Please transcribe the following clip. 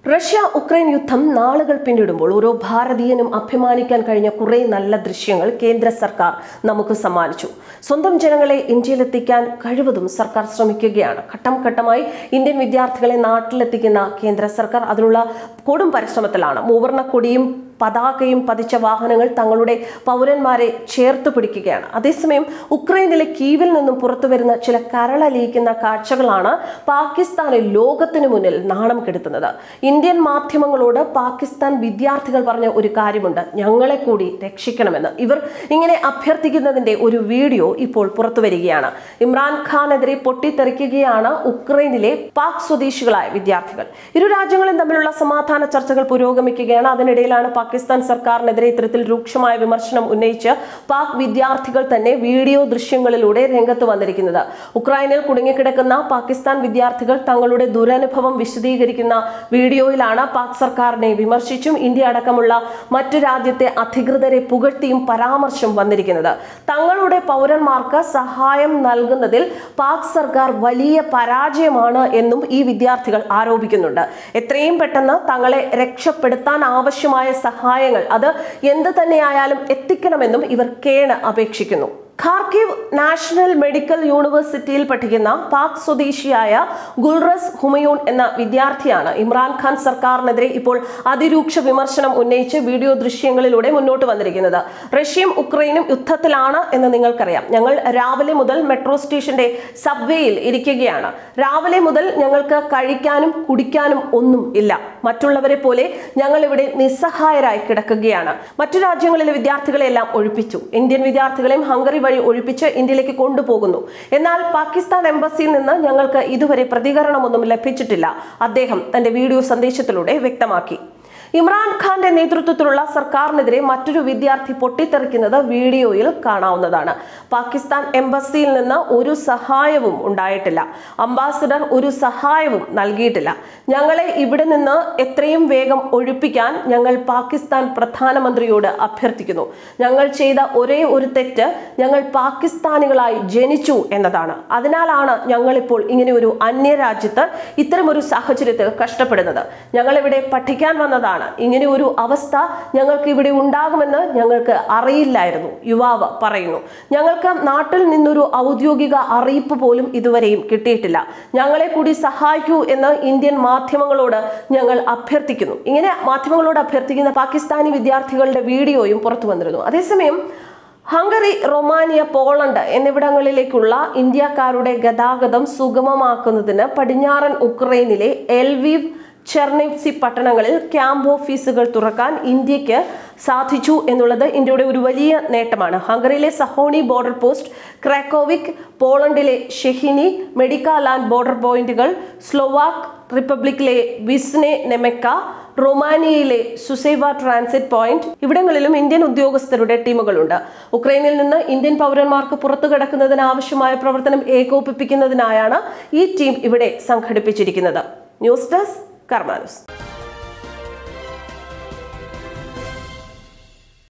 Russia Ukraine യുദ്ധം നാളുകൾ പിന്നിടുമ്പോൾ ഓരോ ഭാരതീയനും അഭിമാനിക്കാൻ കഴിഞ്ഞ കുറെ നല്ല ദൃശ്യങ്ങൾ കേന്ദ്ര സർക്കാർ നമുക്ക് സമ്മാനിച്ചു സ്വന്തം ജനങ്ങളെ ഇന്ത്യയിലെത്തിക്കാൻ കഴിവതും സർക്കാർ ശ്രമിക്കുകയാണ് ഘട്ടം ഘട്ടമായി ഇന്ത്യൻ വിദ്യാർത്ഥികളെ നാട്ടിലെത്തിക്കുന്ന കേന്ദ്ര സർക്കാർ അതിനുള്ള കൊടും പരിശ്രമത്തിലാണ് മൂവർണ്ണ കൊടിയും പതാകയും പതിച്ച വാഹനങ്ങൾ തങ്ങളുടെ പൗരന്മാരെ ചേർത്ത് പിടിക്കുകയാണ് അതേസമയം ഉക്രൈനിലെ കീവിൽ നിന്നും പുറത്തു വരുന്ന ചില കരളലിയിക്കുന്ന കാഴ്ചകളാണ് പാകിസ്ഥാനെ ലോകത്തിനു മുന്നിൽ നാണം കെടുത്തുന്നത് ഇന്ത്യൻ മാധ്യമങ്ങളോട് പാകിസ്ഥാൻ വിദ്യാർത്ഥികൾ പറഞ്ഞ ഒരു കാര്യമുണ്ട് ഞങ്ങളെ കൂടി രക്ഷിക്കണമെന്ന് ഇവർ ഇങ്ങനെ അഭ്യർത്ഥിക്കുന്നതിന്റെ ഒരു വീഡിയോ ഇപ്പോൾ പുറത്തു വരികയാണ് ഇമ്രാൻഖാനെതിരെ പൊട്ടിത്തെറിക്കുകയാണ് ഉക്രൈനിലെ പാക് സ്വദേശികളായ വിദ്യാർത്ഥികൾ ഇരു രാജ്യങ്ങളും തമ്മിലുള്ള സമാധാന ചർച്ചകൾ പുരോഗമിക്കുകയാണ് അതിനിടയിലാണ് പാകിസ്ഥാൻ സർക്കാരിനെതിരെ ഇത്തരത്തിൽ രൂക്ഷമായ വിമർശനം ഉന്നയിച്ച് പാക് വിദ്യാർത്ഥികൾ തന്നെ വീഡിയോ ദൃശ്യങ്ങളിലൂടെ രംഗത്ത് വന്നിരിക്കുന്നത് ഉക്രൈനിൽ കുടുങ്ങിക്കിടക്കുന്ന പാകിസ്ഥാൻ വിദ്യാർത്ഥികൾ തങ്ങളുടെ ദുരനുഭവം വിശദീകരിക്കുന്ന വീഡിയോയിലാണ് പാക് സർക്കാരിനെ വിമർശിച്ചും ഇന്ത്യ അടക്കമുള്ള മറ്റു രാജ്യത്തെ അധികൃതരെ പുകഴ്ത്തിയും പരാമർശം വന്നിരിക്കുന്നത് തങ്ങളുടെ പൗരന്മാർക്ക് സഹായം നൽകുന്നതിൽ പാക് സർക്കാർ വലിയ പരാജയമാണ് എന്നും ഈ വിദ്യാർത്ഥികൾ ആരോപിക്കുന്നുണ്ട് എത്രയും പെട്ടെന്ന് തങ്ങളെ രക്ഷപ്പെടുത്താൻ ആവശ്യമായ സഹായങ്ങൾ അത് എന്ത് തന്നെയായാലും എത്തിക്കണമെന്നും ഇവർ കേണ് അപേക്ഷിക്കുന്നു ഖാർക്കിവ് നാഷണൽ മെഡിക്കൽ യൂണിവേഴ്സിറ്റിയിൽ പഠിക്കുന്ന പാക് സ്വദേശിയായ ഗുൽറസ് ഹുമയൂൺ എന്ന വിദ്യാർത്ഥിയാണ് ഇമ്രാൻഖാൻ സർക്കാരിനെതിരെ ഇപ്പോൾ അതിരൂക്ഷ വിമർശനം ഉന്നയിച്ച് വീഡിയോ ദൃശ്യങ്ങളിലൂടെ മുന്നോട്ട് വന്നിരിക്കുന്നത് റഷ്യയും ഉക്രൈനും യുദ്ധത്തിലാണ് എന്ന് നിങ്ങൾക്കറിയാം ഞങ്ങൾ രാവിലെ മുതൽ മെട്രോ സ്റ്റേഷന്റെ സബ്വേയിൽ ഇരിക്കുകയാണ് രാവിലെ മുതൽ ഞങ്ങൾക്ക് കഴിക്കാനും കുടിക്കാനും ഒന്നും ഇല്ല മറ്റുള്ളവരെ പോലെ ഞങ്ങൾ ഇവിടെ നിസ്സഹായരായി കിടക്കുകയാണ് മറ്റു രാജ്യങ്ങളിലെ വിദ്യാർത്ഥികളെ എല്ലാം ഒഴിപ്പിച്ചു ഇന്ത്യൻ വിദ്യാർത്ഥികളെയും ഹംഗറി വഴി ഒഴിപ്പിച്ച് ഇന്ത്യയിലേക്ക് കൊണ്ടുപോകുന്നു എന്നാൽ പാകിസ്ഥാൻ എംബസിയിൽ നിന്ന് ഞങ്ങൾക്ക് ഇതുവരെ പ്രതികരണമൊന്നും ലഭിച്ചിട്ടില്ല അദ്ദേഹം തന്റെ വീഡിയോ സന്ദേശത്തിലൂടെ വ്യക്തമാക്കി ഇമ്രാൻഖാന്റെ നേതൃത്വത്തിലുള്ള സർക്കാരിനെതിരെ മറ്റൊരു വിദ്യാർത്ഥി പൊട്ടിത്തെറിക്കുന്നത് വീഡിയോയിൽ കാണാവുന്നതാണ് പാകിസ്ഥാൻ എംബസിയിൽ നിന്ന് ഒരു സഹായവും ഉണ്ടായിട്ടില്ല അംബാസിഡർ ഒരു സഹായവും നൽകിയിട്ടില്ല ഞങ്ങളെ ഇവിടെ നിന്ന് എത്രയും വേഗം ഒഴിപ്പിക്കാൻ ഞങ്ങൾ പാകിസ്ഥാൻ പ്രധാനമന്ത്രിയോട് അഭ്യർത്ഥിക്കുന്നു ഞങ്ങൾ ചെയ്ത ഒരേ ഒരു തെറ്റ് ഞങ്ങൾ പാകിസ്ഥാനികളായി ജനിച്ചു എന്നതാണ് അതിനാലാണ് ഞങ്ങളിപ്പോൾ ഇങ്ങനെ ഒരു അന്യരാജ്യത്ത് ഇത്തരമൊരു സാഹചര്യത്തിൽ കഷ്ടപ്പെടുന്നത് ഞങ്ങളിവിടെ പഠിക്കാൻ വന്നതാണ് ഇങ്ങനെ ഒരു അവസ്ഥ ഞങ്ങൾക്ക് ഇവിടെ ഉണ്ടാകുമെന്ന് ഞങ്ങൾക്ക് അറിയില്ലായിരുന്നു യുവാവ് പറയുന്നു ഞങ്ങൾക്ക് നാട്ടിൽ നിന്നൊരു ഔദ്യോഗിക അറിയിപ്പ് പോലും ഇതുവരെയും കിട്ടിയിട്ടില്ല ഞങ്ങളെ കൂടി സഹായിക്കൂ എന്ന് ഇന്ത്യൻ മാധ്യമങ്ങളോട് ഞങ്ങൾ അഭ്യർത്ഥിക്കുന്നു ഇങ്ങനെ മാധ്യമങ്ങളോട് അഭ്യർത്ഥിക്കുന്ന പാകിസ്ഥാനി വിദ്യാർത്ഥികളുടെ വീഡിയോയും പുറത്തു വന്നിരുന്നു അതേസമയം ഹംഗറി റൊമാനിയ പോളണ്ട് എന്നിവിടങ്ങളിലേക്കുള്ള ഇന്ത്യക്കാരുടെ ഗതാഗതം സുഗമമാക്കുന്നതിന് പടിഞ്ഞാറൻ ഉക്രൈനിലെ എൽവീവ് ചെർണിവ്സി പട്ടണങ്ങളിൽ ക്യാമ്പ് ഓഫീസുകൾ തുറക്കാൻ ഇന്ത്യക്ക് സാധിച്ചു എന്നുള്ളത് ഇന്ത്യയുടെ ഒരു വലിയ നേട്ടമാണ് ഹംഗറിയിലെ സഹോണി ബോർഡർ പോസ്റ്റ് ക്രാക്കോവിക് പോളണ്ടിലെ ഷെഹിനി മെഡിക്കാലാൻഡ് ബോർഡർ പോയിന്റുകൾ സ്ലോവാക് റിപ്പബ്ലിക്കിലെ വിസ്നെ നെമെക്ക റൊമാനിയയിലെ സുസൈവ ട്രാൻസിറ്റ് പോയിന്റ് ഇവിടങ്ങളിലും ഇന്ത്യൻ ഉദ്യോഗസ്ഥരുടെ ടീമുകളുണ്ട് ഉക്രൈനിൽ നിന്ന് ഇന്ത്യൻ പൗരന്മാർക്ക് പുറത്തു കടക്കുന്നതിന് ആവശ്യമായ പ്രവർത്തനം ഏകോപിപ്പിക്കുന്നതിനായാണ് ഈ ടീം ഇവിടെ സംഘടിപ്പിച്ചിരിക്കുന്നത് ന്യൂസ് ഡെസ്ക് കർമാനുസ്